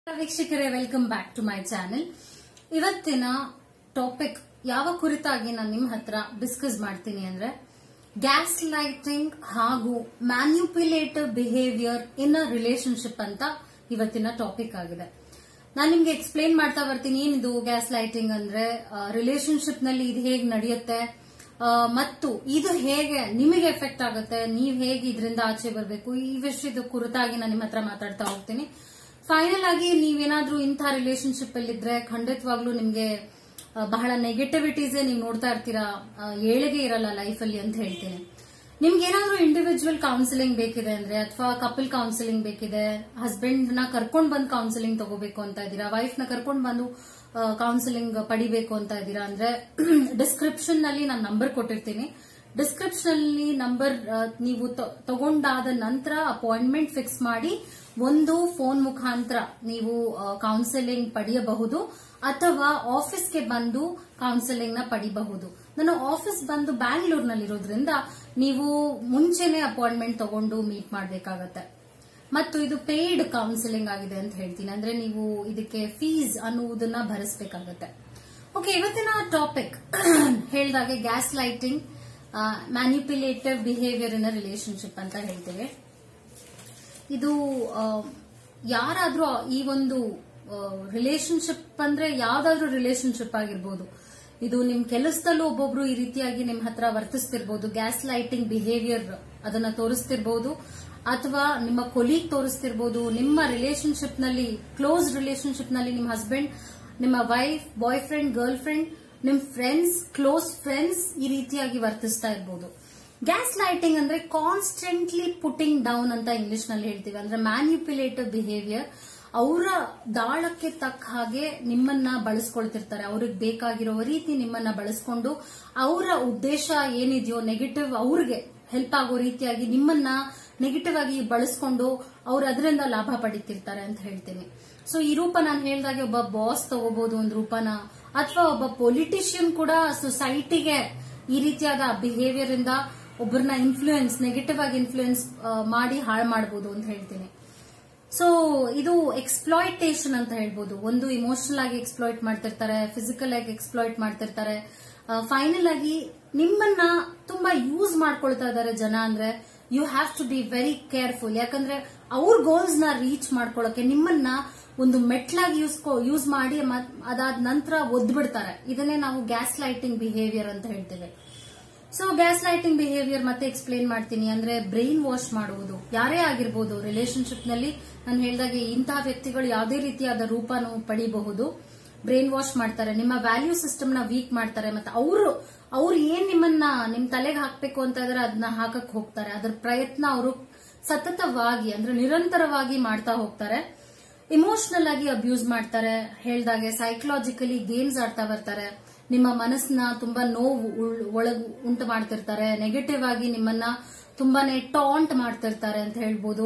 ವೀಕ್ಷಕರೇ welcome back to my channel ಇವತ್ತಿನ topic ಯಾವ ಕುರಿತಾಗಿ ನಾನು ನಿಮ್ಮ ಹತ್ರ ಡಿಸ್ಕಸ್ ಮಾಡ್ತೀನಿ ಅಂದ್ರೆ ಗ್ಯಾಸ್ ಲೈಟಿಂಗ್ ಹಾಗೂ ಮ್ಯಾನ್ಯುಪ್ಯುಲೇಟಿವ್ ಬಿಹೇವಿಯರ್ ಇನ್ ಅ ರಿಲೇಶನ್ಶಿಪ್ ಅಂತ ಇವತ್ತಿನ ಟಾಪಿಕ್ ಆಗಿದೆ ನಾನು ನಿಮ್ಗೆ ಎಕ್ಸ್ಪ್ಲೇನ್ ಮಾಡ್ತಾ ಬರ್ತೀನಿ ಏನಿದು ಗ್ಯಾಸ್ ಲೈಟಿಂಗ್ ಅಂದ್ರೆ ರಿಲೇಶನ್ಶಿಪ್ ನಲ್ಲಿ ಇದು ಹೇಗೆ ನಡೆಯುತ್ತೆ ಆ, ಮತ್ತು ಇದು ಹೇಗೆ ನಿಮಗೆ ಎಫೆಕ್ಟ್ ಆಗುತ್ತೆ ನೀವು ಹೇಗೆ ಇದರಿಂದ ಆಚೆ ಬರಬೇಕು ಈ ವಿಷಯದ ಕುರಿತಾಗಿ ನಾನು ನಿಮ್ಮ ಹತ್ರ ಮಾತಾಡ್ತಾ ಹೋಗ್ತೀನಿ ಫೈನಲ್ ಆಗಿ ನೀವೇನಾದ್ರೂ ಇಂಥ ರಿಲೇಶನ್ಶಿಪ್ ಅಲ್ಲಿ ಇದ್ರೆ ಖಂಡಿತವಾಗ್ಲೂ ನಿಮ್ಗೆ ಆ, ಬಹಳ ನೆಗೆಟಿವಿಟೀಸ್ ನೀವು ನೋಡ್ತಾ ಇರ್ತೀರಾ ಆ, ಏಳಿಗೆ ಇರಲ್ಲ ಲೈಫ್ ಅಲ್ಲಿ ಅಂತ ಹೇಳ್ತೀನಿ ನಿಮ್ಗೆ ಏನಾದ್ರೂ ಇಂಡಿವಿಜುವಲ್ ಕೌನ್ಸಿಲಿಂಗ್ ಬೇಕಿದೆ ಅಂದ್ರೆ ಅಥವಾ ಕಪಲ್ ಕೌನ್ಸಿಲಿಂಗ್ ಬೇಕಿದೆ ಹಸ್ಬೆಂಡ್ ನ ಕರ್ಕೊಂಡ್ ಬಂದು ಕೌನ್ಸಿಲಿಂಗ್ ತಗೋಬೇಕು ಅಂತ ಇದ್ದೀರಾ ವೈಫ್ ನ ಕರ್ಕೊಂಡ್ ಬಂದು ಕೌನ್ಸಿಲಿಂಗ್ ಪಡಿಬೇಕು ಅಂತ ಇದ್ದೀರಾ ಅಂದ್ರೆ ಡಿಸ್ಕ್ರಿಪ್ಷನ್ ನಲ್ಲಿ ನಾನು ನಂಬರ್ ಕೊಟ್ಟಿರ್ತೀನಿ ಡಿಸ್ಕ್ರಿಪ್ಷನ್ ಅಲ್ಲಿ ನಂಬರ್ ನೀವು ತ- ತಗೊಂಡಾದ ನಂತರ ಅಪಾಯಿಂಟ್ಮೆಂಟ್ ಫಿಕ್ಸ್ ಮಾಡಿ ಒಂದು ಫೋನ್ ಮುಖಾಂತರ ನೀವು ಕೌನ್ಸಿಲಿಂಗ್ ಪಡೆಯಬಹುದು ಅಥವಾ ಆಫೀಸ್ಗೆ ಬಂದು ಕೌನ್ಸಿಲಿಂಗ್ ನ ಪಡಿಬಹುದು ನಾನು ಆಫೀಸ್ ಬಂದು ಬ್ಯಾಂಗ್ಳೂರ್ನಲ್ಲಿರೋದ್ರಿಂದ ನೀವು ಮುಂಚೆನೆ ಅಪಾಯಿಂಟ್ಮೆಂಟ್ ತಗೊಂಡು ಮೀಟ್ ಮಾಡಬೇಕಾಗತ್ತೆ ಮತ್ತು ಇದು ಪೇಯ್ಡ್ ಕೌನ್ಸಿಲಿಂಗ್ ಆಗಿದೆ ಅಂತ ಹೇಳ್ತೀನಿ ಅಂದ್ರೆ ನೀವು ಇದಕ್ಕೆ ಫೀಸ್ ಅನ್ನುವುದನ್ನ ಭರಿಸಬೇಕಾಗತ್ತೆ ಓಕೆ ಇವತ್ತಿನ ಟಾಪಿಕ್ ಹೇಳ್ದಾಗೆ gaslighting manipulative behaviour in relationship ಅಂತ ಹೇಳ್ತೇವೆ ಇದು ಆ, ಯಾರಾದ್ರೂ ಈ ಒಂದು ರಿಲೇಶನ್ಶಿಪ್ ಅಂದ್ರೆ ಯಾವ್ದಾದ್ರೂ ರಿಲೇಶನ್ಶಿಪ್ ಆಗಿರ್ಬೋದು ಇದು ನಿಮ್ ಕೆಲಸದಲ್ಲೂ ಒಬ್ಬೊಬ್ರು ಈ ರೀತಿಯಾಗಿ ನಿಮ್ ಹತ್ರ ವರ್ತಿಸ್ತಿರ್ಬೋದು ಗ್ಯಾಸ್ ಲೈಟಿಂಗ್ ಬಿಹೇವಿಯರ್ ಅದನ್ನ ತೋರಿಸ್ತಿರ್ಬೋದು ಅಥವಾ ನಿಮ್ಮ ಕೊಲೀಗ್ ತೋರಿಸ್ತಿರ್ಬೋದು ನಿಮ್ಮ ರಿಲೇಶನ್ಶಿಪ್ ನಲ್ಲಿ ಕ್ಲೋಸ್ ರಿಲೇಶನ್ಶಿಪ್ ನಲ್ಲಿ ನಿಮ್ಮ ಹಸ್ಬೆಂಡ್ ನಿಮ್ಮ wife boyfriend girlfriend ನಿಮ್ ಫ್ರೆಂಡ್ಸ್ ಕ್ಲೋಸ್ ಫ್ರೆಂಡ್ಸ್ ಈ ರೀತಿಯಾಗಿ ವರ್ತಿಸ್ತಾ ಇರ್ಬೋದು ಗ್ಯಾಸ್ ಲೈಟಿಂಗ್ ಅಂದ್ರೆ ಕಾನ್ಸ್ಟೆಂಟ್ಲಿ ಪುಟಿಂಗ್ ಡೌನ್ ಅಂತ ಇಂಗ್ಲಿಷ್ ನಲ್ಲಿ ಹೇಳ್ತೀವಿ ಅಂದ್ರೆ ಮ್ಯಾನ್ಯುಪ್ಯುಲೇಟಿವ್ ಬಿಹೇವಿಯರ್ ಅವರ ದಾಳಕ್ಕೆ ತಕ್ಕ ಹಾಗೆ ನಿಮ್ಮನ್ನ ಬಳಸ್ಕೊಳ್ತಿರ್ತಾರೆ ಅವ್ರಿಗೆ ಬೇಕಾಗಿರೋ ರೀತಿ ನಿಮ್ಮನ್ನ ಬಳಸ್ಕೊಂಡು ಅವರ ಉದ್ದೇಶ ಏನಿದೆಯೋ ನೆಗೆಟಿವ್ ಅವ್ರಿಗೆ ಹೆಲ್ಪ್ ಆಗೋ ರೀತಿಯಾಗಿ ನಿಮ್ಮನ್ನ ನೆಗೆಟಿವ್ ಆಗಿ ಬಳಸ್ಕೊಂಡು ಅವ್ರು ಅದರಿಂದ ಲಾಭ ಪಡಿತಿರ್ತಾರೆ ಅಂತ ಹೇಳ್ತೀನಿ ಸೊ ಈ ರೂಪ ನಾನು ಹೇಳ್ದಾಗೆ ಒಬ್ಬ ಬಾಸ್ ತಗೋಬಹುದು ಒಂದು ರೂಪನ ಅಥವಾ ಒಬ್ಬ ಪೊಲಿಟಿಷಿಯನ್ ಕೂಡ ಸೊಸೈಟಿಗೆ ಈ ರೀತಿಯಾದ ಬಿಹೇವಿಯರ್ ಇಂದ ಒಬ್ಬರನ್ನ ಇನ್ಫ್ಲೂಯೆನ್ಸ್ ನೆಗೆಟಿವ್ ಆಗಿ ಇನ್ಫ್ಲೂಯೆನ್ಸ್ ಮಾಡಿ ಹಾಳು ಮಾಡಬಹುದು ಅಂತ ಹೇಳ್ತೀನಿ ಸೊ ಇದು ಎಕ್ಸ್ಪ್ಲಾಯ್ಟೇಷನ್ ಅಂತ ಹೇಳ್ಬೋದು ಒಂದು ಇಮೋಷನಲ್ ಆಗಿ ಎಕ್ಸ್ಪ್ಲಾಯ್ಟ್ ಮಾಡ್ತಿರ್ತಾರೆ ಫಿಸಿಕಲ್ ಆಗಿ ಎಕ್ಸ್ಪ್ಲಾಯ್ಟ್ ಮಾಡ್ತಿರ್ತಾರೆ ಫೈನಲ್ ಆಗಿ ನಿಮ್ಮನ್ನ ತುಂಬಾ ಯೂಸ್ ಮಾಡ್ಕೊಳ್ತಾ ಇದಾರೆ ಜನ ಅಂದ್ರೆ you have to be very careful ಯಾಕಂದ್ರೆ ಅವ್ರ ಗೋಲ್ಸ್ ನ ರೀಚ್ ಮಾಡ್ಕೊಳ್ಳೋಕೆ ನಿಮ್ಮನ್ನ ಒಂದು ಮೆಟ್ಲಾಗಿ ಯೂಸ್ ಯೂಸ್ ಮಾಡಿ ಮತ್- ಅದಾದ ನಂತರ ಒದ್ಬಿಡ್ತಾರೆ ಇದನ್ನೇ ನಾವು ಗ್ಯಾಸ್ ಲೈಟಿಂಗ್ ಬಿಹೇವಿಯರ್ ಅಂತ ಹೇಳ್ತೇವೆ ಸೊ ಗ್ಯಾಸ್ ಲೈಟಿಂಗ್ ಬಿಹೇವಿಯರ್ ಮತ್ತೆ ಎಕ್ಸ್ಪ್ಲೇನ್ ಮಾಡ್ತೀನಿ ಅಂದ್ರೆ ಬ್ರೈನ್ ವಾಶ್ ಮಾಡುವುದು ಯಾರೇ ಆಗಿರ್ಬೋದು ರಿಲೇಶನ್ಶಿಪ್ ನಲ್ಲಿ ನಾನು ಹೇಳ್ದಾಗೆ ಇಂತಹ ವ್ಯಕ್ತಿಗಳು ಯಾವುದೇ ರೀತಿಯಾದ ರೂಪನು ಪಡಿಬಹುದು ಬ್ರೈನ್ ವಾಶ್ ಮಾಡ್ತಾರೆ ನಿಮ್ಮ ವ್ಯಾಲ್ಯೂ ಸಿಸ್ಟಮ್ ನ ವೀಕ್ ಮಾಡ್ತಾರೆ ಮತ್ತೆ ಅವರು ಅವ್ರು ಏನ್ ನಿಮ್ಮನ್ನ ನಿಮ್ ತಲೆಗೆ ಹಾಕ್ಬೇಕು ಅಂತ ಇದ್ರೆ ಅದನ್ನ ಹಾಕಕ್ ಹೋಗ್ತಾರೆ ಅದ್ರ ಪ್ರಯತ್ನ ಅವರು ಸತತವಾಗಿ ಅಂದ್ರೆ ನಿರಂತರವಾಗಿ ಮಾಡ್ತಾ ಹೋಗ್ತಾರೆ ಇಮೋಷನಲ್ ಆಗಿ ಅಬ್ಯೂಸ್ ಮಾಡ್ತಾರೆ ಹೇಳ್ದಾಗೆ ಸೈಕಲಾಜಿಕಲಿ ಗೇಮ್ಸ್ ಆಡ್ತಾ ಬರ್ತಾರೆ ನಿಮ್ಮ ಮನಸ್ಸನ್ನ ತುಂಬಾ ನೋವು ಉಳ್- ಒಳಗ್ ಉಂಟು ಮಾಡ್ತಿರ್ತಾರೆ ನೆಗೆಟಿವ್ ಆಗಿ ನಿಮ್ಮನ್ನ ತುಂಬಾನೇ ಟಾಂಟ್ ಮಾಡ್ತಿರ್ತಾರೆ ಅಂತ ಹೇಳ್ಬೋದು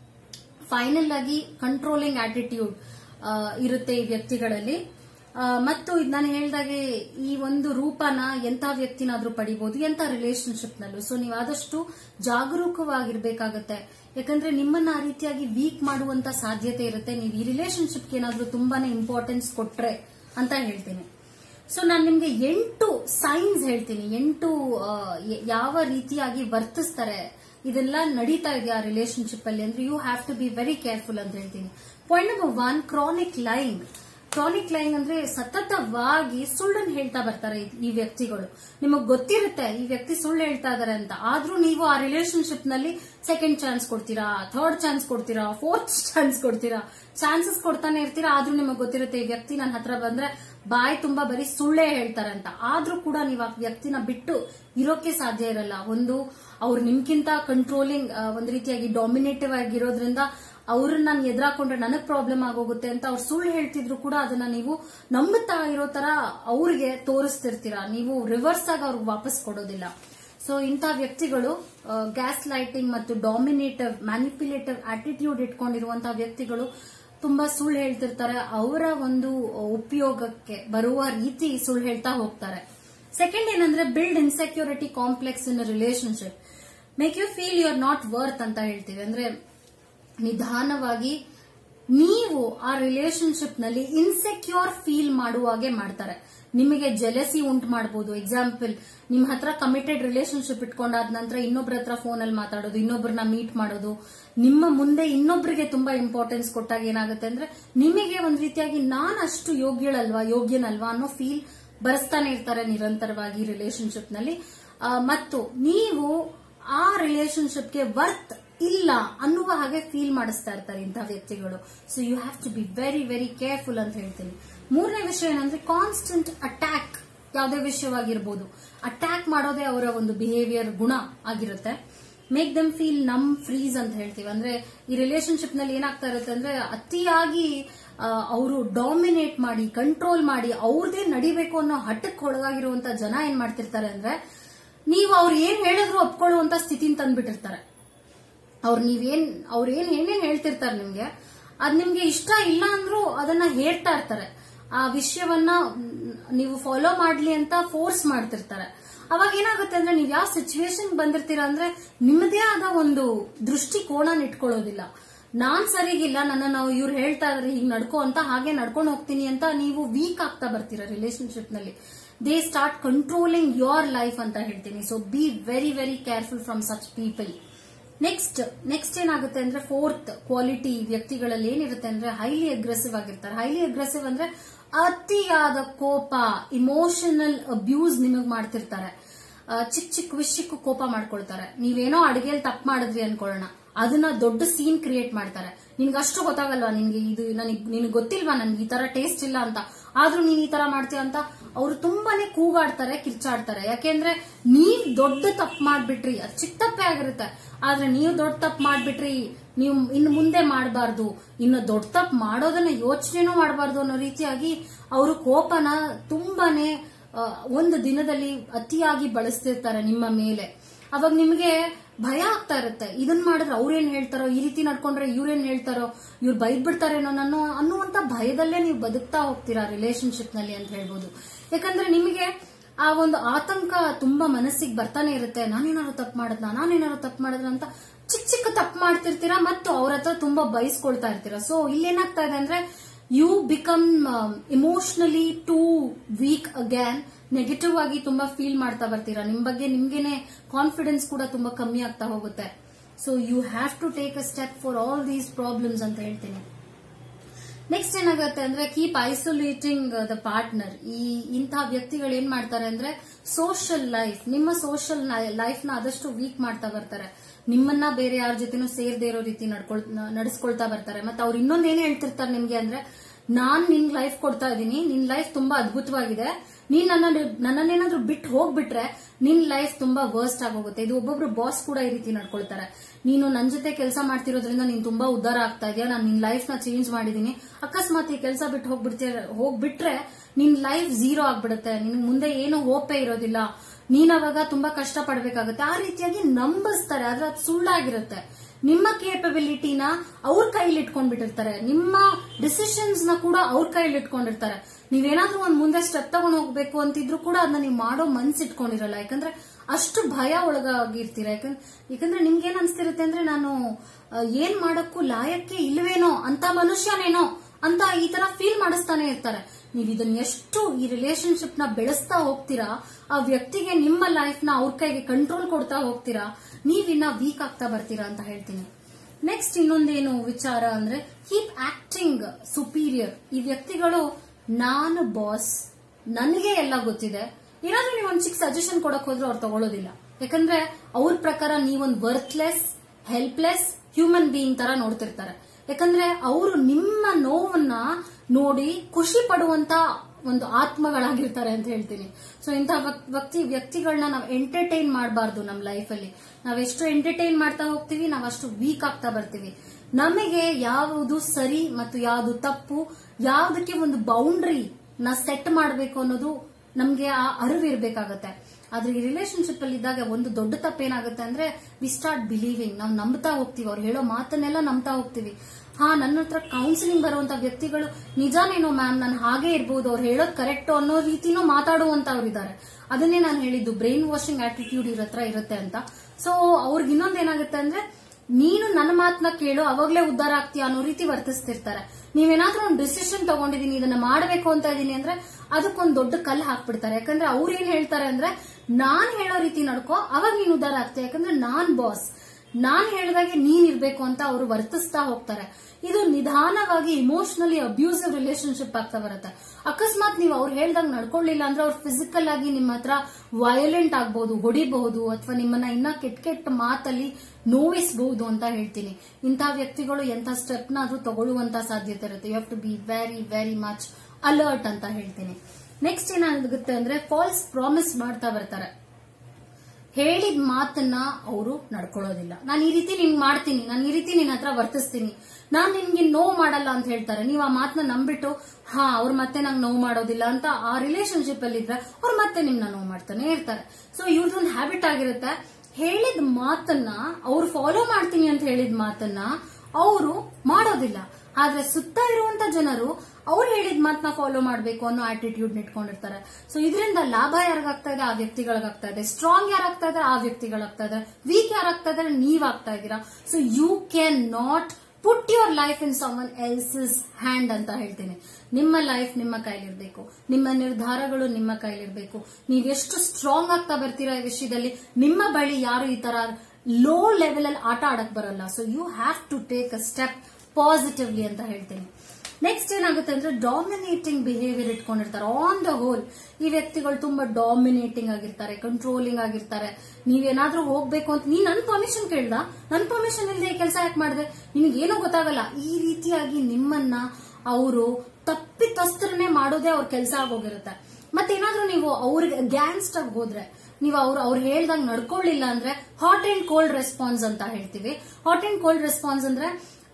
ಫೈನಲ್ ಆಗಿ ಕಂಟ್ರೋಲಿಂಗ್ ಆಟಿಟ್ಯೂಡ್ ಇರುತ್ತೆ ಈ ವ್ಯಕ್ತಿಗಳಲ್ಲಿ ಆ, ಮತ್ತು ಇದ್ ನಾನು ಹೇಳ್ದಾಗೆ ಈ ಒಂದು ರೂಪನ ಎಂತ ವ್ಯಕ್ತಿನಾದ್ರೂ ಪಡಿಬಹುದು ಎಂತ ರಿಲೇಶನ್ಶಿಪ್ ನಲ್ಲೂ ಸೊ ನೀವು ಆದಷ್ಟು ಜಾಗರೂಕವಾಗಿರ್ಬೇಕಾಗತ್ತೆ ಯಾಕಂದ್ರೆ ನಿಮ್ಮನ್ನ ಆ ರೀತಿಯಾಗಿ ವೀಕ್ ಮಾಡುವಂತ ಸಾಧ್ಯತೆ ಇರುತ್ತೆ ನೀವು ಈ ರಿಲೇಶನ್ಶಿಪ್ಗೆ ಏನಾದ್ರೂ ತುಂಬಾನೇ ಇಂಪಾರ್ಟೆನ್ಸ್ ಕೊಟ್ರೆ ಅಂತ ಹೇಳ್ತೀನಿ ಸೊ ನಾನು ನಿಮ್ಗೆ ಎಂಟು ಸೈನ್ಸ್ ಹೇಳ್ತೀನಿ ಎಂಟು ಆ, ಯ- ಯಾವ ರೀತಿಯಾಗಿ ವರ್ತಿಸ್ತಾರೆ ಇದೆಲ್ಲ ನಡೀತಾ ಇದೆಯಾ ರಿಲೇಶನ್ಶಿಪ್ ಅಲ್ಲಿ ಅಂದ್ರೆ you have to be very careful ಅಂತ ಹೇಳ್ತೀನಿ point number one chronic lying chronic lying ಅಂದ್ರೆ ಸತತವಾಗಿ ಸುಳ್ಳನ್ನು ಹೇಳ್ತಾ ಬರ್ತಾರೆ ಈ- ಈ ವ್ಯಕ್ತಿಗಳು ನಿಮಗ್ ಗೊತ್ತಿರುತ್ತೆ ಈ ವ್ಯಕ್ತಿ ಸುಳ್ಳು ಹೇಳ್ತಾ ಇದಾರೆ ಅಂತ ಆದ್ರೂ ನೀವು ಆ ರಿಲೇಶನ್ಶಿಪ್ ನಲ್ಲಿ ಸೆಕೆಂಡ್ ಚಾನ್ಸ್ ಕೊಡ್ತೀರಾ ಥರ್ಡ್ ಚಾನ್ಸ್ ಕೊಡ್ತೀರಾ ಫೋರ್ತ್ ಚಾನ್ಸ್ ಕೊಡ್ತೀರಾ ಚಾನ್ಸಸ್ ಕೊಡ್ತಾನೆ ಇರ್ತೀರಾ ಆದ್ರೂ ನಿಮಗೆ ಗೊತ್ತಿರುತ್ತೆ ಈ ವ್ಯಕ್ತಿ ನನ್ನ ಹತ್ರ ಬಂದ್ರೆ ಬಾಯಿ ತುಂಬಾ ಬರೀ ಸುಳ್ಳೇ ಹೇಳ್ತಾರೆ ಅಂತ ಆದ್ರೂ ಕೂಡ ನೀವು ಆ ವ್ಯಕ್ತಿನ ಬಿಟ್ಟು ಇರೋಕೆ ಸಾಧ್ಯ ಇರಲ್ಲ ಒಂದು ಅವ್ರು ನಿಮ್ಗಿಂತ ಕಂಟ್ರೋಲಿಂಗ್ ಒಂದ್ ರೀತಿಯಾಗಿ ಡಾಮಿನೇಟಿವ್ ಆಗಿರೋದ್ರಿಂದ ಅವ್ರನ್ನ ನಾನು ಎದುರಾಕೊಂಡ್ರೆ ನನಗ್ ಪ್ರಾಬ್ಲಮ್ ಆಗೋಗುತ್ತೆ ಅಂತ ಅವ್ರು ಸುಳ್ಳು ಹೇಳ್ತಿದ್ರು ಕೂಡ ಅದನ್ನ ನೀವು ನಂಬುತ್ತಾ ಇರೋ ತರ ಅವ್ರಿಗೆ ತೋರಿಸ್ತಿರ್ತೀರಾ ನೀವು ರಿವರ್ಸ್ ಆಗಿ ಅವ್ರಿಗೆ ವಾಪಸ್ ಕೊಡೋದಿಲ್ಲ ಸೊ ಇಂಥ ವ್ಯಕ್ತಿಗಳು ಗ್ಯಾಸ್ ಲೈಟಿಂಗ್ ಮತ್ತು ಡಾಮಿನೇಟಿವ್ ಮ್ಯಾನಿಪ್ಯುಲೇಟಿವ್ ಆಟಿಟ್ಯೂಡ್ ಇಟ್ಕೊಂಡಿರುವಂತಹ ವ್ಯಕ್ತಿಗಳು ತುಂಬಾ ಸುಳ್ಳು ಹೇಳ್ತಿರ್ತಾರೆ ಅವರ ಒಂದು ಉಪಯೋಗಕ್ಕೆ ಬರುವ ರೀತಿ ಸುಳ್ಳು ಹೇಳ್ತಾ ಹೋಗ್ತಾರೆ ಸೆಕೆಂಡ್ ಏನಂದ್ರೆ build insecurity complex in relationship make you feel you are not worth ಅಂತ ಹೇಳ್ತೀವಿ ಅಂದ್ರೆ ನಿಧಾನವಾಗಿ ನೀವು ಆ ರಿಲೇಶನ್ಶಿಪ್ ನಲ್ಲಿ ಇನ್ಸೆಕ್ಯೂರ್ ಫೀಲ್ ಮಾಡುವಾಗೆ ಮಾಡ್ತಾರೆ ನಿಮಗೆ ಜೆಲಸಿ ಉಂಟು ಮಾಡಬಹುದು ಎಕ್ಸಾಂಪಲ್ ನಿಮ್ ಹತ್ರ ಕಮಿಟೆಡ್ ರಿಲೇಶನ್ಶಿಪ್ ಇಟ್ಕೊಂಡಾದ ನಂತರ ಇನ್ನೊಬ್ರ ಹತ್ರ ಫೋನ್ ಅಲ್ಲಿ ಮಾತಾಡೋದು ಇನ್ನೊಬ್ರನ್ನ ಮೀಟ್ ಮಾಡೋದು ನಿಮ್ಮ ಮುಂದೆ ಇನ್ನೊಬ್ರಿಗೆ ತುಂಬಾ ಇಂಪಾರ್ಟೆನ್ಸ್ ಕೊಟ್ಟಾಗ ಏನಾಗುತ್ತೆ ಅಂದ್ರೆ ನಿಮಗೆ ಒಂದ್ ರೀತಿಯಾಗಿ ನಾನ್ ಅಷ್ಟು ಯೋಗ್ಯಳಲ್ವಾ ಯೋಗ್ಯನಲ್ವಾ ಅನ್ನೋ ಫೀಲ್ ಬರೆಸ್ತಾನೆ ಇರ್ತಾರೆ ನಿರಂತರವಾಗಿ ರಿಲೇಶನ್ಶಿಪ್ ನಲ್ಲಿ ಆ, ಮತ್ತು ನೀವು ಆ ರಿಲೇಶನ್ಶಿಪ್ಗೆ ವರ್ತ್ ಇಲ್ಲ ಅನ್ನುವ ಹಾಗೆ ಫೀಲ್ ಮಾಡಿಸ್ತಾ ಇರ್ತಾರೆ ಇಂತಹ ವ್ಯಕ್ತಿಗಳು so you have to be very very careful ಅಂತ ಹೇಳ್ತೀನಿ ಮೂರನೇ ವಿಷಯ ಏನಂದ್ರೆ ಕಾನ್ಸ್ಟೆಂಟ್ ಅಟ್ಯಾಕ್ ಯಾವುದೇ ವಿಷಯವಾಗಿರ್ಬೋದು ಅಟ್ಯಾಕ್ ಮಾಡೋದೇ ಅವರ ಒಂದು ಬಿಹೇವಿಯರ್ ಗುಣ ಆಗಿರುತ್ತೆ make them feel numb freeze ಅಂತ ಹೇಳ್ತೀವಿ ಅಂದ್ರೆ ಈ ರಿಲೇಶನ್ಶಿಪ್ ನಲ್ಲಿ ಏನಾಗ್ತಾ ಇರುತ್ತೆ ಅಂದ್ರೆ ಅತಿಯಾಗಿ ಅವರು ಡಾಮಿನೇಟ್ ಮಾಡಿ ಕಂಟ್ರೋಲ್ ಮಾಡಿ ಅವ್ರದೇ ನಡಿಬೇಕು ಅನ್ನೋ ಹಠಕ್ಕೆ ಒಳಗಾಗಿರುವಂತ ಜನ ಏನ್ ಮಾಡ್ತಿರ್ತಾರೆ ಅಂದ್ರೆ ನೀವು ಅವ್ರು ಏನ್ ಹೇಳಿದ್ರು ಒಪ್ಕೊಳ್ಳುವಂತ ಸ್ಥಿತಿನ ತಂದ್ಬಿಟ್ಟಿರ್ತಾರೆ ಅವ್ರು ನೀವೇನ್ ಅವ್ರು ಏನ್ ಏನೇನ್ ಹೇಳ್ತಿರ್ತಾರೆ ನಿಮ್ಗೆ ಅದ್ ನಿಮ್ಗೆ ಇಷ್ಟ ಇಲ್ಲ ಅಂದ್ರೂ ಅದನ್ನ ಹೇಳ್ತಾ ಇರ್ತಾರೆ ಆ ವಿಷಯವನ್ನ ಮ್, ನೀವು ಫಾಲೋ ಮಾಡ್ಲಿ ಅಂತ ಫೋರ್ಸ್ ಮಾಡ್ತಿರ್ತಾರೆ ಅವಾಗ ಏನಾಗುತ್ತೆ ಅಂದ್ರೆ ನೀವು ಯಾವ ಸಿಚುವೇಶನ್ ಬಂದಿರ್ತೀರಾ ಅಂದ್ರೆ ನಿಮ್ಮದೇ ಆದ ಒಂದು ದೃಷ್ಟಿಕೋನ ಇಟ್ಕೊಳ್ಳೋದಿಲ್ಲ ನಾನ್ ಸರಿಗಿಲ್ಲ ನನ್ನ ನಾವು ಇವ್ರು ಹೇಳ್ತಾ ಇದಾರೆ ಹೀಗೆ ನಡ್ಕೋ ಅಂತ ಹಾಗೆ ನಡ್ಕೊಂಡು ಹೋಗ್ತೀನಿ ಅಂತ ನೀವು ವೀಕ್ ಆಗ್ತಾ ಬರ್ತೀರಾ ರಿಲೇಶನ್ಶಿಪ್ ನಲ್ಲಿ they start controlling your life ಅಂತ ಹೇಳ್ತೀನಿ so be very very careful from such people next next ಏನಾಗುತ್ತೆ ಅಂದ್ರೆ ಫೋರ್ತ್ ಕ್ವಾಲಿಟಿ ವ್ಯಕ್ತಿಗಳಲ್ಲಿ ಏನಿರುತ್ತೆ ಅಂದ್ರೆ ಹೈಲಿ ಅಗ್ರೆಸಿವ್ ಆಗಿರ್ತಾರೆ ಹೈಲಿ ಅಗ್ರೆಸಿವ್ ಅಂದ್ರೆ ಅತಿಯಾದ ಕೋಪ ಇಮೋಷನಲ್ ಅಬ್ಯೂಸ್ ನಿಮಗ್ ಮಾಡ್ತಿರ್ತಾರೆ ಆ, ಚಿಕ್ಕ ಚಿಕ್ಕ ವಿಷಯಕ್ಕೂ ಕೋಪ ಮಾಡ್ಕೊಳ್ತಾರೆ ನೀವೇನೋ ಅಡಿಗೆಯಲ್ಲಿ ತಪ್ಪು ಮಾಡಿದ್ರಿ ಅನ್ಕೊಳ್ಳೋಣ ಅದನ್ನ ದೊಡ್ಡ ಸೀನ್ ಕ್ರಿಯೇಟ್ ಮಾಡ್ತಾರೆ ನಿನ್ಗೆ ಅಷ್ಟು ಗೊತ್ತಾಗಲ್ವಾ ನಿನ್ಗೆ ಇದು ನನಗೆ ನಿನ್ಗೆ ಗೊತ್ತಿಲ್ವಾ ನನ್ಗೆ ಈ ತರ ಟೇಸ್ಟ್ ಇಲ್ಲ ಅಂತ ಆದ್ರೂ ನೀನ್ ಈ ತರ ಮಾಡ್ತೀಯ ಅಂತ ಅವ್ರು ತುಂಬಾನೇ ಕೂಗಾಡ್ತಾರೆ ಕಿರ್ಚಾಡ್ತಾರೆ ಯಾಕೆಂದ್ರೆ ನೀವ್ ದೊಡ್ಡ ತಪ್ಪು ಮಾಡ್ಬಿಟ್ರಿ ಅದು ಚಿಕ್ಕ ತಪ್ಪೇ ಆಗಿರುತ್ತೆ ಆದ್ರೆ ನೀವು ದೊಡ್ಡ ತಪ್ಪು ಮಾಡ್ಬಿಟ್ರಿ ನೀವು ಇನ್ನು ಮುಂದೆ ಮಾಡಬಾರ್ದು ಇನ್ನು ದೊಡ್ಡ ತಪ್ಪು ಮಾಡೋದನ್ನ ಯೋಚನೆನೂ ಮಾಡಬಾರ್ದು ಅನ್ನೋ ರೀತಿಯಾಗಿ ಅವರು ಕೋಪನ ತುಂಬಾನೇ ಆ, ಒಂದು ದಿನದಲ್ಲಿ ಅತಿಯಾಗಿ ಬಳಸ್ತಿರ್ತಾರೆ ನಿಮ್ಮ ಮೇಲೆ ಅವಾಗ ನಿಮಗೆ ಭಯ ಆಗ್ತಾ ಇರುತ್ತೆ ಇದನ್ ಮಾಡಿದ್ರೆ ಅವ್ರೇನ್ ಹೇಳ್ತಾರೋ ಈ ರೀತಿ ನಡ್ಕೊಂಡ್ರೆ ಇವ್ರೇನ್ ಹೇಳ್ತಾರೋ ಇವ್ರು ಬೈದ್ ಬಿಡ್ತಾರೇನೋ ಅನ್ನೋ ಅನ್ನುವಂತ ಭಯದಲ್ಲೇ ನೀವು ಬದುಕ್ತಾ ಹೋಗ್ತೀರಾ ರಿಲೇಶನ್ಶಿಪ್ ನಲ್ಲಿ ಅಂತ ಹೇಳ್ಬೋದು ಯಾಕಂದ್ರೆ ನಿಮಗೆ ಆ ಒಂದು ಆತಂಕ ತುಂಬಾ ಮನಸ್ಸಿಗೆ ಬರ್ತಾನೆ ಇರುತ್ತೆ ನಾನೇನಾದ್ರು ತಪ್ಪು ಮಾಡದ್ನ ನಾನೇನಾದ್ರು ತಪ್ಪು ಮಾಡಿದ್ರ ಅಂತ ಚಿಕ್ಕ ಚಿಕ್ಕ ತಪ್ಪು ಮಾಡ್ತಿರ್ತೀರಾ ಮತ್ತು ಅವ್ರ ಹತ್ರ ತುಂಬಾ ಬಯಸ್ಕೊಳ್ತಾ ಇರ್ತೀರಾ ಸೊ ಇಲ್ಲೇನಾಗ್ತಾ ಇದೆ ಅಂದ್ರೆ you become emotionally too weak again negative ಆಗಿ ತುಂಬಾ ಫೀಲ್ ಮಾಡ್ತಾ ಬರ್ತೀರಾ ನಿಮ್ ಬಗ್ಗೆ ನಿಮ್ಗೆನೆ ಕಾನ್ಫಿಡೆನ್ಸ್ ಕೂಡ ತುಂಬಾ ಕಮ್ಮಿ ಆಗ್ತಾ ಹೋಗುತ್ತೆ so you have to take a step for all these problems ಅಂತ ಹೇಳ್ತೀನಿ ನೆಕ್ಸ್ಟ್ ಏನಾಗುತ್ತೆ ಅಂದ್ರೆ ಕೀಪ್ ಐಸೋಲೇಟಿಂಗ್ ದ ಪಾರ್ಟ್ನರ್ ಈ ಇಂತಹ ವ್ಯಕ್ತಿಗಳು ಏನ್ ಮಾಡ್ತಾರೆ ಅಂದ್ರೆ ಸೋಷಿಯಲ್ ಲೈಫ್ ನಿಮ್ಮ ಸೋಷಿಯಲ್ ಲೈಫ್ ನ ಆದಷ್ಟು ವೀಕ್ ಮಾಡ್ತಾ ಬರ್ತಾರೆ ನಿಮ್ಮನ್ನ ಬೇರೆ ಯಾರ ಜೊತೆನೂ ಸೇರ್ದೇ ಇರೋ ರೀತಿ ನಡ್ಕೊಳ್ ನಡೆಸ್ಕೊಳ್ತಾ ಬರ್ತಾರೆ ಮತ್ತೆ ಅವ್ರು ಇನ್ನೊಂದ್ ಏನ್ ಹೇಳ್ತಿರ್ತಾರೆ ನಿಮ್ಗೆ ಅಂದ್ರೆ ನಾನ್ ನಿನ್ ಲೈಫ್ ಕೊಡ್ತಾ ಇದ್ದೀನಿ ನಿನ್ ಲೈಫ್ ತುಂಬಾ ಅದ್ಭುತವಾಗಿದೆ ನೀನ್ ನನ್ನ ನನ್ನನ್ನೇನಾದ್ರೂ ಬಿಟ್ಟು ಹೋಗ್ಬಿಟ್ರೆ ನಿನ್ ಲೈಫ್ ತುಂಬಾ ವರ್ಸ್ಟ್ ಆಗೋಗುತ್ತೆ ಇದು ಒಬ್ಬೊಬ್ರು ಬಾಸ್ ಕೂಡ ಈ ರೀತಿ ನಡ್ಕೊಳ್ತಾರೆ ನೀನು ನನ್ ಜೊತೆ ಕೆಲಸ ಮಾಡ್ತಿರೋದ್ರಿಂದ ನೀನ್ ತುಂಬಾ ಉದ್ಧಾರ ಆಗ್ತಾ ಇದೆಯಾ ನಾನು ನಿನ್ ಲೈಫ್ ನ ಚೇಂಜ್ ಮಾಡಿದೀನಿ ಅಕಸ್ಮಾತ್ ಈ ಕೆಲಸ ಬಿಟ್ಟು ಹೋಗ್ಬಿಡ್ತೀರ ಹೋಗ್ಬಿಟ್ರೆ ನಿನ್ ಲೈಫ್ ಝೀರೋ ಆಗ್ಬಿಡುತ್ತೆ ನಿನ್ ಮುಂದೆ ಏನು ಹೋಪೇ ಇರೋದಿಲ್ಲ ನೀನ್ ಅವಾಗ ತುಂಬಾ ಕಷ್ಟ ಪಡ್ಬೇಕಾಗುತ್ತೆ ಆ ರೀತಿಯಾಗಿ ನಂಬಿಸ್ತಾರೆ ಆದ್ರೆ ಅದು ಸುಳ್ಳಾಗಿರುತ್ತೆ ನಿಮ್ಮ ಕೇಪಬಿಲಿಟಿನ ಅವ್ರ ಕೈಲಿ ಇಟ್ಕೊಂಡ್ಬಿಟ್ಟಿರ್ತಾರೆ ನಿಮ್ಮ ಡಿಸಿಷನ್ಸ್ ನ ಕೂಡ ಅವ್ರ ಕೈಲಿ ಇಟ್ಕೊಂಡಿರ್ತಾರೆ ನೀವೇನಾದ್ರೂ ಒಂದ್ ಮುಂದೆ ಸ್ಟೆಪ್ ತಗೊಂಡ್ ಹೋಗ್ಬೇಕು ಅಂತಿದ್ರು ಕೂಡ ಅದನ್ನ ನೀವು ಮಾಡೋ ಮನ್ಸ್ ಇಟ್ಕೊಂಡಿರಲ್ಲ ಯಾಕಂದ್ರೆ ಅಷ್ಟು ಭಯ ಒಳಗಾಗಿರ್ತೀರ ಯಾಕಂದ್ರೆ ಯಾಕಂದ್ರೆ ನಿಮ್ಗೆ ಏನ್ ಅನ್ಸ್ತಿರುತ್ತೆ ಅಂದ್ರೆ ನಾನು ಆ, ಏನ್ ಮಾಡಕ್ಕೂ ಲಾಯಕ್ಕೆ ಇಲ್ವೇನೋ ಅಂತ ಮನುಷ್ಯನೇನೋ ಅಂತ ಈ ತರ ಫೀಲ್ ಮಾಡಿಸ್ತಾನೆ ಇರ್ತಾರೆ ನೀವು ಇದನ್ನ ಎಷ್ಟು ಈ ರಿಲೇಶನ್ಶಿಪ್ ನ ಬೆಳೆಸ್ತಾ ಹೋಗ್ತೀರಾ ಆ ವ್ಯಕ್ತಿಗೆ ನಿಮ್ಮ ಲೈಫ್ ನ ಅವ್ರ ಕೈಗೆ ಕಂಟ್ರೋಲ್ ಕೊಡ್ತಾ ಹೋಗ್ತೀರಾ ನೀವಿನ್ನ ವೀಕ್ ಆಗ್ತಾ ಬರ್ತೀರಾ ಅಂತ ಹೇಳ್ತೀನಿ ನೆಕ್ಸ್ಟ್ ಇನ್ನೊಂದೇನು ವಿಚಾರ ಅಂದ್ರೆ ಕೀಪ್ ಆಕ್ಟಿಂಗ್ ಸುಪೀರಿಯರ್ ಈ ವ್ಯಕ್ತಿಗಳು ನಾನು ಬಾಸ್ ನನಗೆ ಎಲ್ಲ ಗೊತ್ತಿದೆ ಏನಾದ್ರೂ ನೀವು ಒಂದ್ ಚಿಕ್ಕ ಸಜೆಷನ್ ಕೊಡಕ್ ಹೋದ್ರೆ ಅವ್ರು ತಗೊಳ್ಳೋದಿಲ್ಲ ಯಾಕಂದ್ರೆ ಅವ್ರ ಪ್ರಕಾರ ನೀವೊಂದ್ ವರ್ತ್ಲೆಸ್ ಹೆಲ್ಪ್ಲೆಸ್ ಹ್ಯೂಮನ್ ಬೀಯಿಂಗ್ ತರ ನೋಡ್ತಿರ್ತಾರೆ ಯಾಕಂದ್ರೆ ಅವರು ನಿಮ್ಮ ನೋವನ್ನ ನೋಡಿ ಖುಷಿ ಪಡುವಂತ ಒಂದು ಆತ್ಮಗಳಾಗಿರ್ತಾರೆ ಅಂತ ಹೇಳ್ತೀನಿ ಸೊ ಇಂತಹ ವ್ಯಕ್- ವ್ಯಕ್ತಿ ವ್ಯಕ್ತಿಗಳನ್ನ ನಾವು ಎಂಟರ್ಟೈನ್ ಮಾಡಬಾರ್ದು ನಮ್ಮ ಲೈಫಲ್ಲಿ ನಾವೆಷ್ಟು ಎಂಟರ್ಟೈನ್ ಮಾಡ್ತಾ ಹೋಗ್ತೀವಿ ನಾವಷ್ಟು ವೀಕ್ ಆಗ್ತಾ ಬರ್ತೀವಿ ನಮಗೆ ಯಾವುದು ಸರಿ ಮತ್ತು ಯಾವುದು ತಪ್ಪು ಯಾವುದಕ್ಕೆ ಒಂದು ಬೌಂಡ್ರಿ ನ ಸೆಟ್ ಮಾಡಬೇಕು ಅನ್ನೋದು ನಮ್ಗೆ ಆ ಅರಿವು ಇರ್ಬೇಕಾಗತ್ತೆ ಆದ್ರೆ ಈ ರಿಲೇಶನ್ಶಿಪ್ ಅಲ್ಲಿ ಇದ್ದಾಗ ಒಂದು ದೊಡ್ಡ ತಪ್ಪೇನಾಗುತ್ತೆ ಅಂದ್ರೆ ವಿ ಸ್ಟಾರ್ಟ್ ಬಿಲೀವಿಂಗ್ ನಾವು ನಂಬ್ತಾ ಹೋಗ್ತೀವಿ ಅವ್ರು ಹೇಳೋ ಮಾತನ್ನೆಲ್ಲ ನಂಬ್ತಾ ಹೋಗ್ತೀವಿ ಹಾ ನನ್ನ ಹತ್ರ ಕೌನ್ಸಿಲಿಂಗ್ ಬರುವಂತ ವ್ಯಕ್ತಿಗಳು ನಿಜಾನೇನೋ ಮ್ಯಾಮ್ ನಾನು ಹಾಗೆ ಇರ್ಬೋದು ಅವ್ರು ಹೇಳೋದ್ ಕರೆಕ್ಟ್ ಅನ್ನೋ ರೀತಿನೂ ಮಾತಾಡುವಂತವ್ರು ಇದ್ದಾರೆ ಅದನ್ನೇ ನಾನು ಹೇಳಿದ್ದು ಬ್ರೈನ್ ವಾಷಿಂಗ್ ಆಟಿಟ್ಯೂಡ್ ಇವ್ರ ಹತ್ರ ಇರುತ್ತೆ ಅಂತ ಸೊ ಅವ್ರಿಗೆ ಇನ್ನೊಂದ್ ಏನಾಗುತ್ತೆ ಅಂದ್ರೆ ನೀನು ನನ್ನ ಮಾತನ್ನ ಕೇಳು ಅವಾಗ್ಲೇ ಉದ್ಧಾರ ಆಗ್ತೀಯ ಅನ್ನೋ ರೀತಿ ವರ್ತಿಸ್ತಿರ್ತಾರೆ ನೀವೇನಾದ್ರೂ ಒಂದು ಡಿಸಿಷನ್ ತಗೊಂಡಿದೀನಿ ಇದನ್ನ ಮಾಡಬೇಕು ಅಂತ ಇದೀನಿ ಅಂದ್ರೆ ಅದಕ್ಕೊಂದು ದೊಡ್ಡ ಕಲ್ಲು ಹಾಕ್ಬಿಡ್ತಾರೆ ಯಾಕಂದ್ರೆ ಅವ್ರು ಏನ್ ಹೇಳ್ತಾರೆ ಅಂದ್ರೆ ನಾನ್ ಹೇಳೋ ರೀತಿ ನಡ್ಕೋ ಅವಾಗ ನೀನು ಉದ್ಧಾರ ಆಗ್ತೀಯ ಯಾಕಂದ್ರೆ ನಾನ್ ಬಾಸ್ ನಾನ್ ಹೇಳಿದಾಗೆ ನೀನ್ ಇರ್ಬೇಕು ಅಂತ ಅವರು ವರ್ತಿಸ್ತಾ ಹೋಗ್ತಾರೆ ಇದು ನಿಧಾನವಾಗಿ ಇಮೋಷನಲಿ ಅಬ್ಯೂಸಿವ್ ರಿಲೇಶನ್ಶಿಪ್ ಆಗ್ತಾ ಬರುತ್ತೆ ಅಕಸ್ಮಾತ್ ನೀವು ಅವ್ರು ಹೇಳ್ದಾಗ ನಡ್ಕೊಳ್ಳಿಲ್ಲ ಅಂದ್ರೆ ಅವ್ರು ಫಿಸಿಕಲ್ ಆಗಿ ನಿಮ್ಮ ಹತ್ರ ವಯಲೆಂಟ್ ಆಗ್ಬಹುದು ಹೊಡಿಬಹುದು ಅಥವಾ ನಿಮ್ಮನ್ನ ಇನ್ನ ಕೆಟ್ಟ ಕೆಟ್ಟ ಮಾತಲ್ಲಿ ನೋವಿಸಬಹುದು ಅಂತ ಹೇಳ್ತೀನಿ ಇಂತಹ ವ್ಯಕ್ತಿಗಳು ಎಂಥ ಸ್ಟೆಪ್ನಾದ್ರೂ ತಗೊಳ್ಳುವಂತ ಸಾಧ್ಯತೆ ಇರುತ್ತೆ you have to be very very much alert ಅಂತ ಹೇಳ್ತೀನಿ ನೆಕ್ಸ್ಟ್ ಏನಾಗುತ್ತೆ ಅಂದ್ರೆ ಫಾಲ್ಸ್ ಪ್ರಾಮಿಸ್ ಮಾಡ್ತಾ ಬರ್ತಾರೆ ಹೇಳಿದ ಮಾತನ್ನ ಅವರು ನಡ್ಕೊಳ್ಳೋದಿಲ್ಲ ನಾನು ಈ ರೀತಿ ನಿನ್ ಮಾಡ್ತೀನಿ ನಾನು ಈ ರೀತಿ ನಿನ್ನ ಹತ್ರ ವರ್ತಿಸ್ತೀನಿ ನಾನ್ ನಿನ್ಗೆ ನೋವು ಮಾಡಲ್ಲ ಅಂತ ಹೇಳ್ತಾರೆ ನೀವು ಆ ಮಾತನ್ನ ನಂಬಿಟ್ಟು ಹಾ ಅವ್ರು ಮತ್ತೆ ನಂಗೆ ನೋವು ಮಾಡೋದಿಲ್ಲ ಅಂತ ಆ ರಿಲೇಶನ್ಶಿಪ್ ಅಲ್ಲಿ ಇದ್ರೆ ಅವ್ರು ಮತ್ತೆ ನಿಮ್ನ ನೋವು ಮಾಡ್ತಾನೆ ಇರ್ತಾರೆ ಸೊ ಇವ್ರದೊಂದು ಹ್ಯಾಬಿಟ್ ಆಗಿರುತ್ತೆ ಹೇಳಿದ ಮಾತನ್ನ ಅವ್ರು ಫಾಲೋ ಮಾಡ್ತೀನಿ ಅಂತ ಹೇಳಿದ ಮಾತನ್ನ ಅವರು ಮಾಡೋದಿಲ್ಲ ಆದ್ರೆ ಸುತ್ತ ಇರುವಂತ ಜನರು ಅವ್ರು ಹೇಳಿದ ಮಾತನ್ನ ಫಾಲೋ ಮಾಡಬೇಕು ಅನ್ನೋ ಆಟಿಟ್ಯೂಡ್ ಇಟ್ಕೊಂಡಿರ್ತಾರೆ ಸೊ ಇದರಿಂದ ಲಾಭ ಯಾರಿಗಾಗ್ತಾ ಇದೆ ಆ ವ್ಯಕ್ತಿಗಳಿಗಾಗ್ತಾ ಇದೆ ಸ್ಟ್ರಾಂಗ್ ಯಾರಾಗ್ತಾ ಇದಾರೆ ಆ ವ್ಯಕ್ತಿಗಳಾಗ್ತಾ ಇದಾರೆ ವೀಕ್ ಯಾರಾಗ್ತಾ ಇದಾರೆ ನೀವ್ ಆಗ್ತಾ ಇದ್ದೀರಾ so you can not put your life in someone else's hand ಅಂತ ಹೇಳ್ತೀನಿ ನಿಮ್ಮ ಲೈಫ್ ನಿಮ್ಮ ಕೈಲಿರ್ಬೇಕು ನಿಮ್ಮ ನಿರ್ಧಾರಗಳು ನಿಮ್ಮ ಕೈಲಿರ್ಬೇಕು ನೀವೆಷ್ಟು ಸ್ಟ್ರಾಂಗ್ ಆಗ್ತಾ ಬರ್ತೀರಾ ಈ ವಿಷಯದಲ್ಲಿ ನಿಮ್ಮ ಬಳಿ ಯಾರು ಈ ತರ ಲೋ ಲೆವೆಲ್ ಅಲ್ಲಿ ಆಟ ಆಡಕ್ ಬರಲ್ಲ so you have to take a step positively ಅಂತ ಹೇಳ್ತೀನಿ ನೆಕ್ಸ್ಟ್ ಏನಾಗುತ್ತೆ ಅಂದ್ರೆ ಡಾಮಿನೇಟಿಂಗ್ ಬಿಹೇವಿಯರ್ ಇಟ್ಕೊಂಡಿರ್ತಾರೆ ಆನ್ ದ ಹೋಲ್ ಈ ವ್ಯಕ್ತಿಗಳು ತುಂಬಾ ಡಾಮಿನೇಟಿಂಗ್ ಆಗಿರ್ತಾರೆ ಕಂಟ್ರೋಲಿಂಗ್ ಆಗಿರ್ತಾರೆ ನೀವೇನಾದ್ರೂ ಹೋಗ್ಬೇಕು ಅಂತ ನೀ ನನ್ ಪರ್ಮಿಷನ್ ಕೇಳ್ದ ನನ್ ಪರ್ಮಿಷನ್ ಇಲ್ಲದೆ ಕೆಲಸ ಯಾಕೆ ಮಾಡಿದೆ ನಿನಗೇನೋ ಗೊತ್ತಾಗಲ್ಲ ಈ ರೀತಿಯಾಗಿ ನಿಮ್ಮನ್ನ ಅವರು ತಪ್ಪಿತಸ್ಥರನ್ನೇ ಮಾಡೋದೇ ಅವ್ರ ಕೆಲಸ ಆಗೋಗಿರುತ್ತೆ ಮತ್ತೇನಾದ್ರೂ ನೀವು ಅವ್ರಿಗೆ ಗ್ಯಾಂಗ್ಸ್ಟ್ ಆಗಿ ಹೋದ್ರೆ ನೀವು ಅವ್ರು ಅವ್ರು ಹೇಳ್ದಂಗ್ ನಡ್ಕೊಳ್ಳಿಲ್ಲ ಅಂದ್ರೆ ಹಾಟ್ ಅಂಡ್ ಕೋಲ್ಡ್ ರೆಸ್ಪಾನ್ಸ್ ಅಂತ ಹೇಳ್ತೀವಿ ಹಾಟ್ ಅಂಡ್ ಕೋಲ್ಡ್ ರೆಸ್ಪಾನ್ಸ್ ಅಂದ್ರೆ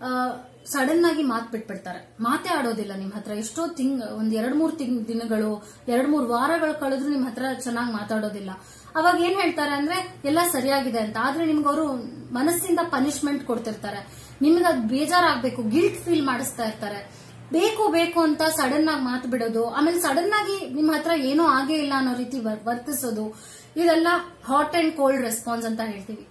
ಸಡನ್ ಆಗಿ ಮಾತ್ ಬಿಟ್ಬಿಡ್ತಾರೆ ಮಾತೇ ಆಡೋದಿಲ್ಲ ನಿಮ್ ಹತ್ರ ಎಷ್ಟೋ ತಿಂಗ್ ಒಂದ್ ಎರಡ್ ಮೂರ್ ತಿಂಗ್ ದಿನಗಳು ಎರಡ್ ಮೂರ್ ವಾರಗಳು ಕಳೆದ್ರು ನಿಮ್ ಹತ್ರ ಚೆನ್ನಾಗಿ ಮಾತಾಡೋದಿಲ್ಲ ಅವಾಗ ಏನ್ ಹೇಳ್ತಾರೆ ಅಂದ್ರೆ ಎಲ್ಲ ಸರಿಯಾಗಿದೆ ಅಂತ ಆದ್ರೆ ನಿಮ್ಗೆ ಅವರು ಮನಸ್ಸಿಂದ ಪನಿಷ್ಮೆಂಟ್ ಕೊಡ್ತಿರ್ತಾರೆ ನಿಮ್ಗೆ ಅದ್ ಬೇಜಾರಾಗ್ಬೇಕು ಗಿಲ್ಟ್ ಫೀಲ್ ಮಾಡಿಸ್ತಾ ಇರ್ತಾರೆ ಬೇಕು ಬೇಕು ಅಂತ ಸಡನ್ ಆಗಿ ಮಾತು ಬಿಡೋದು ಆಮೇಲೆ ಸಡನ್ ಆಗಿ ನಿಮ್ಮ ಹತ್ರ ಏನೂ ಆಗೇ ಇಲ್ಲ ಅನ್ನೋ ರೀತಿ ವರ್- ವರ್ತಿಸೋದು ಇದೆಲ್ಲ ಹಾಟ್ ಅಂಡ್ ಕೋಲ್ಡ್ ರೆಸ್ಪಾನ್ಸ್ ಅಂತ ಹೇಳ್ತೀವಿ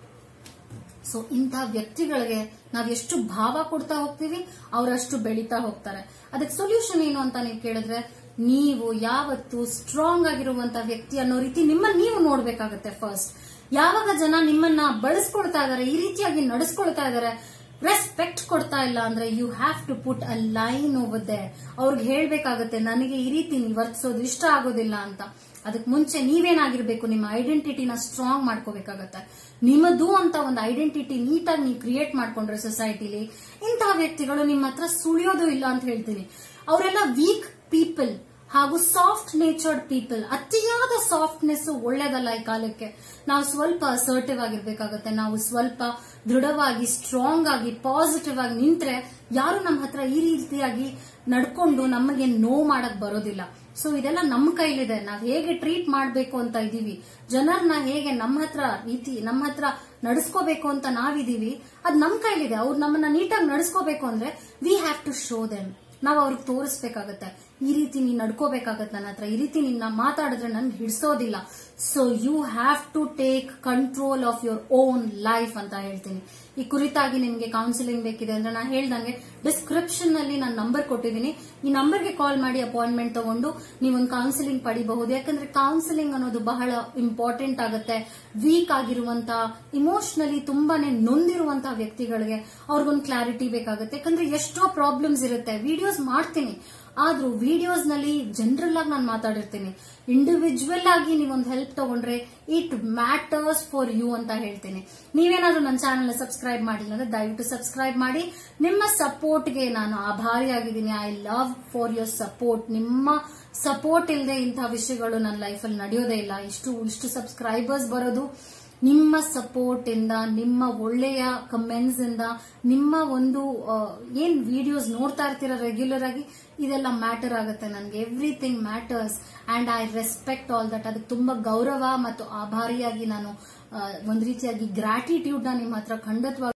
ಸೊ ಇಂಥ ವ್ಯಕ್ತಿಗಳಿಗೆ ನಾವ್ ಎಷ್ಟು ಭಾವ ಕೊಡ್ತಾ ಹೋಗ್ತೀವಿ ಅವರಷ್ಟು ಬೆಳೀತಾ ಹೋಗ್ತಾರೆ ಅದಕ್ಕೆ ಸೊಲ್ಯೂಷನ್ ಏನು ಅಂತ ನೀವು ಕೇಳಿದ್ರೆ ನೀವು ಯಾವತ್ತು ಸ್ಟ್ರಾಂಗ್ ಆಗಿರುವಂತ ವ್ಯಕ್ತಿ ಅನ್ನೋ ರೀತಿ ನಿಮ್ಮನ್ನ ನೀವು ನೋಡ್ಬೇಕಾಗತ್ತೆ ಫಸ್ಟ್ ಯಾವಾಗ ಜನ ನಿಮ್ಮನ್ನ ಬಳಸ್ಕೊಳ್ತಾ ಇದಾರೆ ಈ ರೀತಿಯಾಗಿ ನಡೆಸ್ಕೊಳ್ತಾ ಇದಾರೆ ರೆಸ್ಪೆಕ್ಟ್ ಕೊಡ್ತಾ ಇಲ್ಲ ಅಂದ್ರೆ you have to put a line over there ಅವ್ರಿಗೆ ಹೇಳ್ಬೇಕಾಗತ್ತೆ ನನಗೆ ಈ ರೀತಿ ನೀವು ವರ್ತಿಸೋದು ಇಷ್ಟ ಆಗೋದಿಲ್ಲ ಅಂತ ಅದಕ್ಕೆ ಮುಂಚೆ ನೀವೇನಾಗಿರ್ಬೇಕು ನಿಮ್ಮ ಐಡೆಂಟಿಟಿನ ಸ್ಟ್ರಾಂಗ್ ಮಾಡ್ಕೋಬೇಕಾಗತ್ತೆ ನಿಮ್ಮದು ಅಂತ ಒಂದು ಐಡೆಂಟಿಟಿ ನೀಟಾಗಿ ನೀವು ಕ್ರಿಯೇಟ್ ಮಾಡ್ಕೊಂಡ್ರೆ ಸೊಸೈಟಿಲಿ ಇಂತಹ ವ್ಯಕ್ತಿಗಳು ನಿಮ್ಮ ಹತ್ರ ಸುಳಿಯೋದು ಇಲ್ಲ ಅಂತ ಹೇಳ್ತೀನಿ ಅವರೆಲ್ಲ ವೀಕ್ ಪೀಪಲ್ ಹಾಗೂ ಸಾಫ್ಟ್ ನೇಚರ್ಡ್ ಪೀಪಲ್ ಅತಿಯಾದ ಸಾಫ್ಟ್ನೆಸ್ ಒಳ್ಳೇದಲ್ಲ ಈ ಕಾಲಕ್ಕೆ ನಾವು ಸ್ವಲ್ಪ ಅಸರ್ಟಿವ್ ಆಗಿರ್ಬೇಕಾಗತ್ತೆ ನಾವು ಸ್ವಲ್ಪ ದೃಢವಾಗಿ ಸ್ಟ್ರಾಂಗ್ ಆಗಿ ಪಾಸಿಟಿವ್ ಆಗಿ ನಿಂತ್ರೆ ಯಾರು ನಮ್ಮ ಹತ್ರ ಈ ರೀತಿಯಾಗಿ ನಡ್ಕೊಂಡು ನಮಗೆ ನೋವು ಮಾಡಕ್ ಬರೋದಿಲ್ಲ ಸೊ ಇದೆಲ್ಲ ನಮ್ಮ ಕೈಲಿದೆ ನಾವ್ ಹೇಗೆ ಟ್ರೀಟ್ ಮಾಡ್ಬೇಕು ಅಂತ ಇದೀವಿ ಜನರನ್ನ ಹೇಗೆ ನಮ್ಮ ಹತ್ರ ರೀತಿ ನಮ್ಮ ಹತ್ರ ನಡ್ಸ್ಕೋಬೇಕು ಅಂತ ನಾವಿದೀವಿ ಅದ್ ನಮ್ ಕೈಲಿದೆ ಅವ್ರು ನಮ್ಮನ್ನ ನೀಟಾಗಿ ನಡ್ಸ್ಕೋಬೇಕು ಅಂದ್ರೆ we have to show them ನಾವ್ ಅವ್ರಿಗೆ ತೋರಿಸ್ಬೇಕಾಗತ್ತೆ ಈ ರೀತಿ ನೀನ್ ನಡ್ಕೋಬೇಕಾಗತ್ತೆ ನನ್ನ ಹತ್ರ ಈ ರೀತಿ ನಿನ್ನ ಮಾತಾಡಿದ್ರೆ ನನ್ಗೆ ಹಿಡ್ಸೋದಿಲ್ಲ so you have to take control of your own life ಅಂತ ಹೇಳ್ತೀನಿ ಈ ಕುರಿತಾಗಿ ನಿಮ್ಗೆ ಕೌನ್ಸಿಲಿಂಗ್ ಬೇಕಿದೆ ಅಂದ್ರೆ ನಾನು ಹೇಳ್ದಂಗೆ ಡಿಸ್ಕ್ರಿಪ್ಷನ್ ನಲ್ಲಿ ನಾನು ನಂಬರ್ ಕೊಟ್ಟಿದ್ದೀನಿ ಈ ನಂಬರ್ಗೆ ಕಾಲ್ ಮಾಡಿ ಅಪಾಯಿಂಟ್ಮೆಂಟ್ ತಗೊಂಡು ನೀವೊಂದು ಕೌನ್ಸಿಲಿಂಗ್ ಪಡಿಬಹುದು ಯಾಕಂದ್ರೆ ಕೌನ್ಸಿಲಿಂಗ್ ಅನ್ನೋದು ಬಹಳ ಇಂಪಾರ್ಟೆಂಟ್ ಆಗುತ್ತೆ ವೀಕ್ ಆಗಿರುವಂತ ಇಮೋಷನಲಿ ತುಂಬಾನೇ ನೊಂದಿರುವಂತ ವ್ಯಕ್ತಿಗಳಿಗೆ ಅವ್ರಿಗೊಂದು ಕ್ಲಾರಿಟಿ ಬೇಕಾಗುತ್ತೆ ಯಾಕಂದ್ರೆ ಎಷ್ಟೋ ಪ್ರಾಬ್ಲಮ್ಸ್ ಇರುತ್ತೆ ವಿಡಿಯೋಸ್ ಮಾಡ್ತೀನಿ ಆದ್ರೂ ವಿಡಿಯೋಸ್ ನಲ್ಲಿ ಜನರಲ್ ಆಗಿ ನಾನು ಮಾತಾಡಿರ್ತೀನಿ ಇಂಡಿವಿಜುವಲ್ ಆಗಿ ನೀವೊಂದು ಹೆಲ್ಪ್ ತಗೊಂಡ್ರೆ ಇಟ್ ಮ್ಯಾಟರ್ಸ್ ಫಾರ್ ಯು ಅಂತ ಹೇಳ್ತೀನಿ ನೀವೇನಾದ್ರೂ ನನ್ನ ಚಾನಲ್ ಸಬ್ಸ್ಕ್ರೈಬ್ ಮಾಡಿಲ್ಲ ಅಂದ್ರೆ ದಯವಿಟ್ಟು ಸಬ್ಸ್ಕ್ರೈಬ್ ಮಾಡಿ ನಿಮ್ಮ ಸಪೋರ್ಟ್ಗೆ ನಾನು ಆಭಾರಿಯಾಗಿದ್ದೀನಿ I love for your support ನಿಮ್ಮ ಸಪೋರ್ಟ್ ಇಲ್ಲದೆ ಇಂತಹ ವಿಷಯಗಳು ನನ್ನ ಲೈಫಲ್ಲಿ ನಡೆಯೋದೇ ಇಲ್ಲ ಇಷ್ಟು ಇಷ್ಟು ಸಬ್ಸ್ಕ್ರೈಬರ್ಸ್ ಬರೋದು ನಿಮ್ಮ ಸಪೋರ್ಟ್ ಇಂದ ನಿಮ್ಮ ಒಳ್ಳೆಯ ಕಮೆಂಟ್ಸ್ ಇಂದ ನಿಮ್ಮ ಒಂದು ಆ, ಏನ್ ವಿಡಿಯೋಸ್ ನೋಡ್ತಾ ಇರ್ತೀರ ರೆಗ್ಯುಲರ್ ಆಗಿ ಇದೆಲ್ಲ ಮ್ಯಾಟರ್ ಆಗುತ್ತೆ ನನಗೆ everything matters and I respect all that ಅದಕ್ಕೆ ತುಂಬಾ ಗೌರವ ಮತ್ತು ಆಭಾರಿಯಾಗಿ ನಾನು ಆ, ಒಂದ್ ರೀತಿಯಾಗಿ ಗ್ರಾಟಿಟ್ಯೂಡ್ ನ ನಿಮ್ಮ ಹತ್ರ ಖಂಡಿತವಾಗಿ